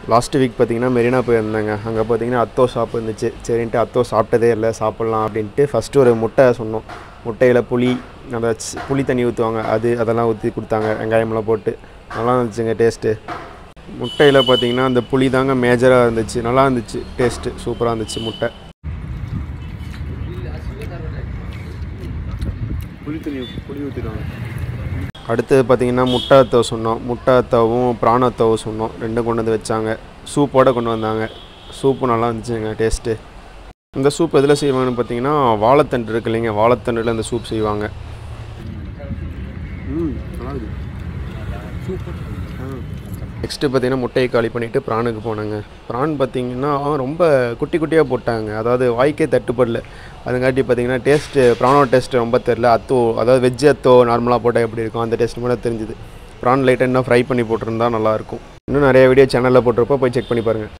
last week பார்த்தீங்கன்னா மெரினா போயிருந்தாங்க அங்கே பார்த்தீங்கன்னா அத்தோ ஷாப் இருந்துச்சு சரின்ட்டு அத்தோ சாப்பிட்டதே இல்லை சாப்பிட்லாம் அப்படின்ட்டு ஃபஸ்ட்டு ஒரு முட்டை சொன்னோம் முட்டையில் புளி அந்த ச்- புளி தண்ணி ஊற்றுவாங்க அது அதெல்லாம் ஊற்றி கொடுத்தாங்க வெங்காயமெல்லாம் போட்டு நல்லா இருந்துச்சுங்க டேஸ்ட்டு முட்டையில் பார்த்தீங்கன்னா அந்த புளி தாங்க மேஜராக இருந்துச்சு நல்லா இருந்துச்சு டேஸ்ட்டு சூப்பராக இருந்துச்சு முட்டை புளி தண்ணி புளி ஊற்றிடுவாங்க அடுத்தது பார்த்தீங்கன்னா முட்டை அத்தவை சொன்னோம் முட்டை அத்தாவும் பிராண அத்தாவும் சொன்னோம் ரெண்டும் கொண்டு வந்து வச்சாங்க சூப்போட கொண்டு வந்தாங்க சூப்பு நல்லா இருந்துச்சுங்க டேஸ்ட்டு இந்த சூப் எதில் செய்வாங்கன்னு பார்த்தீங்கன்னா வாழைத்தண்டு இருக்கு இல்லைங்க வாழைத்தண்டில் இந்த சூப் செய்வாங்க நெக்ஸ்ட்டு பார்த்தீங்கன்னா முட்டையை காலி பண்ணிவிட்டு ப்ரானுக்கு போனாங்க ப்ரான் பார்த்தீங்கன்னா ரொம்ப குட்டி குட்டியாக போட்டாங்க அதாவது வாய்க்கே தட்டுப்படல அதுங்காட்டி பார்த்தீங்கன்னா டேஸ்ட்டு ப்ரானோட டேஸ்ட்டு ரொம்ப தெரில அத்தோ அதாவது வெஜ் அத்தோ நார்மலாக போட்டால் எப்படி இருக்கும் அந்த டேஸ்ட் மட்டும் தெரிஞ்சுது ப்ரான் லைட்டாக இன்னும் ஃப்ரை பண்ணி போட்டிருந்தா நல்லாயிருக்கும் இன்னும் நிறைய வீடியோ சேனலில் போட்டிருப்போம் போய் செக் பண்ணி பாருங்கள்